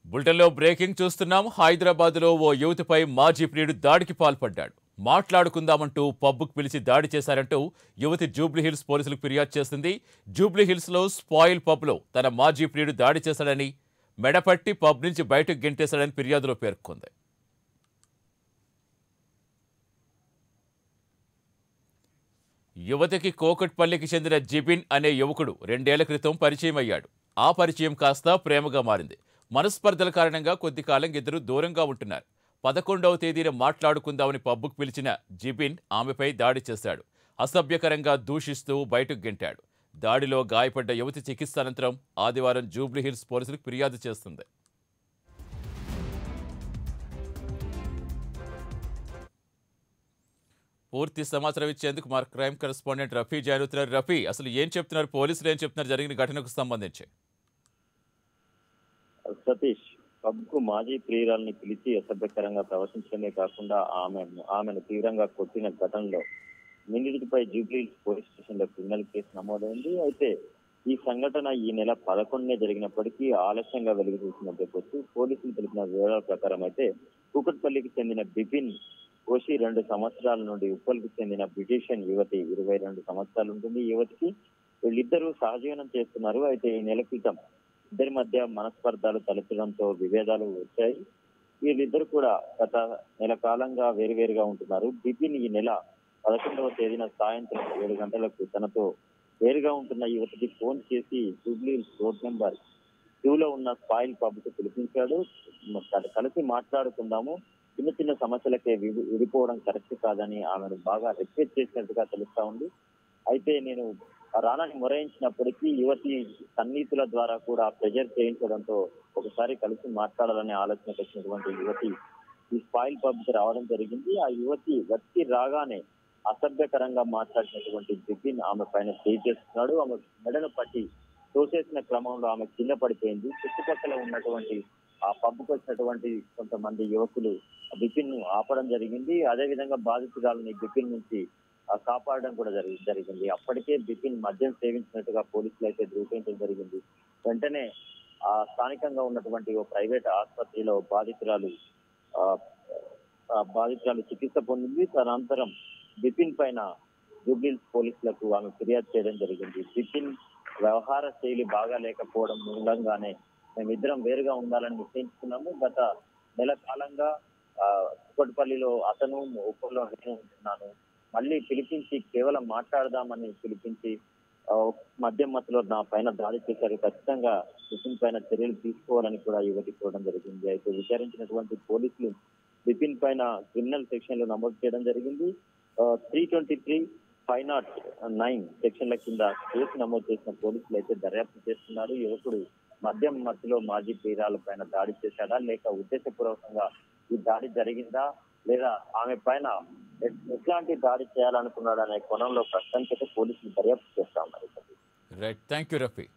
బులెటిన్లో బ్రేకింగ్ చూస్తున్నాం హైదరాబాద్లో ఓ యువతిపై మాజీ ప్రియుడు దాడికి పాల్పడ్డాడు మాట్లాడుకుందామంటూ పబ్కు పిలిచి దాడి చేశారంటూ యువతి జూబ్లీహిల్స్ పోలీసులకు ఫిర్యాదు చేసింది జూబ్లీహిల్స్లో స్పాయిల్ పబ్లో తన మాజీ ప్రియుడు దాడి చేశాడని మెడపట్టి పబ్ నుంచి బయటకు గెంటేశాడని ఫిర్యాదులో పేర్కొంది యువతికి కోకట్పల్లికి చెందిన జిబిన్ అనే యువకుడు రెండేళ్ల క్రితం పరిచయం అయ్యాడు ఆ పరిచయం కాస్త ప్రేమగా మారింది మనస్పర్ధల కారణంగా కొద్ది కాలం ఇద్దరు దూరంగా ఉంటున్నారు పదకొండవ తేదీన మాట్లాడుకుందామని పబ్బుకు పిలిచిన జిబిన్ ఆమెపై దాడి చేశాడు అసభ్యకరంగా దూషిస్తూ బయటకు గెంటాడు దాడిలో గాయపడ్డ యువతి చికిత్స అనంతరం ఆదివారం జూబ్లీహిల్స్ పోలీసులకు ఫిర్యాదు చేస్తుంది పూర్తి సమాచారం ఇచ్చేందుకు మా క్రైమ్ కరెస్పాండెంట్ రఫీ జాయిన్ అవుతున్నారు రఫీ అసలు ఏం చెప్తున్నారు పోలీసులు ఏం చెప్తున్నారు జరిగిన ఘటనకు సంబంధించి సతీష్ పబ్కు మాజీ ప్రియురాల్ని పిలిచి అసభ్యకరంగా ప్రవర్తించడమే కాకుండా ఆమె ఆమెను తీవ్రంగా కొట్టిన ఘటనలో నిందితుడిపై జూబ్లీ పోలీస్ స్టేషన్ లో క్రిమినల్ కేసు నమోదైంది అయితే ఈ సంఘటన ఈ నెల పదకొండునే జరిగినప్పటికీ ఆలస్యంగా వెలుగు చూసినట్టు చెప్పొచ్చు పోలీసులు తెలిపిన వివరాల ప్రకారం అయితే కూకట్పల్లికి చెందిన బిపిన్ కోషి రెండు సంవత్సరాల నుండి ఉప్పల్కి చెందిన బ్రిటిషన్ యువతి ఇరవై రెండు సంవత్సరాలు ఉంటుంది ఈ యువతికి వీళ్ళిద్దరూ సహజీవనం చేస్తున్నారు అయితే ఈ నెల క్రితం ఇద్దరి మధ్య మనస్పర్ధాలు తలెత్తడంతో విభేదాలు వచ్చాయి వీళ్ళిద్దరు కూడా గత నెల కాలంగా వేరువేరుగా ఉంటున్నారు బిపిన్ ఈ నెల పదకొండవ తేదీన సాయంత్రం ఏడు గంటలకు తనతో వేరుగా ఉంటున్న యువతికి ఫోన్ చేసి జూబ్లీ రోడ్ నెంబర్ టూ లో ఉన్న స్పాయిల్ పబ్ కు పిలిపించాడు మ- కలిసి మాట్లాడుకుందాము చిన్న చిన్న సమస్యలకే విడి- విడిపోవడం కరెక్ట్ కాదని ఆమెను బాగా రిక్వెస్ట్ చేసినట్టుగా తెలుస్తా ఉంది అయితే నేను రానని మొరయించినప్పటికీ యువతి సన్నిహితుల ద్వారా కూడా ప్రెజర్ చేయించడంతో ఒకసారి కలిసి మాట్లాడాలనే ఆలోచనకు వచ్చినటువంటి యువతి ఈ స్పాయిల్ పబ్ కి రావడం జరిగింది ఆ యువతి వచ్చి రాగానే అసభ్యకరంగా మాట్లాడినటువంటి బిపిన్ ఆమె పైన చేయి చేస్తున్నాడు ఆమె మెడను పట్టి తోసేసిన క్రమంలో ఆమె కింద పడిపోయింది చుట్టుపక్కల ఉన్నటువంటి ఆ పబ్కు వచ్చినటువంటి కొంతమంది యువకులు బిపిన్ ను ఆపడం జరిగింది అదే విధంగా బాధితురాలని బిపిన్ నుంచి ఆ, కాపాడడం కూడా జరిగి జరిగింది అప్పటికే బిపిన్ మద్యం సేవించినట్టుగా పోలీసులు అయితే ధృవీకరించడం జరిగింది వెంటనే ఆ స్థానికంగా ఉన్నటువంటి ఓ ప్రైవేట్ ఆసుపత్రిలో బాధితురాలు ఆ, ఆ బాధితురాలు చికిత్స పొందింది తదనంతరం బిపిన్ పైన జూబ్లీహిల్స్ పోలీసులకు ఆమె ఫిర్యాదు చేయడం జరిగింది బిపిన్ వ్యవహార శైలి బాగా లేకపోవడం మూలంగానే మేమిద్దరం వేరుగా ఉండాలని నిశ్చయించుకున్నాము గత నెల కాలంగా ఆ, కుక్కటిపల్లిలో అతను ఉప్పల్లో నేను ఉంటున్నాను మళ్ళీ పిలిపించి కేవలం మాట్లాడదామని పిలిపించి ఆ, మద్యం మత్తులో నా పైన దాడి చేశారు ఖచ్చితంగా బిపిన్ పైన చర్యలు తీసుకోవాలని కూడా యువతి కోరడం జరిగింది అయితే విచారించినటువంటి పోలీసులు బిపిన్ పైన క్రిమినల్ సెక్షన్ లో నమోదు చేయడం జరిగింది three twenty three five naught nine సెక్షన్ల కింద కేసు నమోదు చేసిన పోలీసులు అయితే దర్యాప్తు చేస్తున్నారు యువకుడు మద్యం మధ్యలో మాజీ ప్రియురాల పైన దాడి చేశాడా లేక ఉద్దేశపూర్వకంగా ఈ దాడి జరిగిందా లేదా ఆమె పైన ఎ- ఎట్లాంటి దాడి చేయాలనుకున్నాడు అనే కోణంలో ప్రస్తుతానికైతే పోలీసులు దర్యాప్తు చేస్తా ఉన్నారు రైట్ థ్యాంక్ యూ రఫీ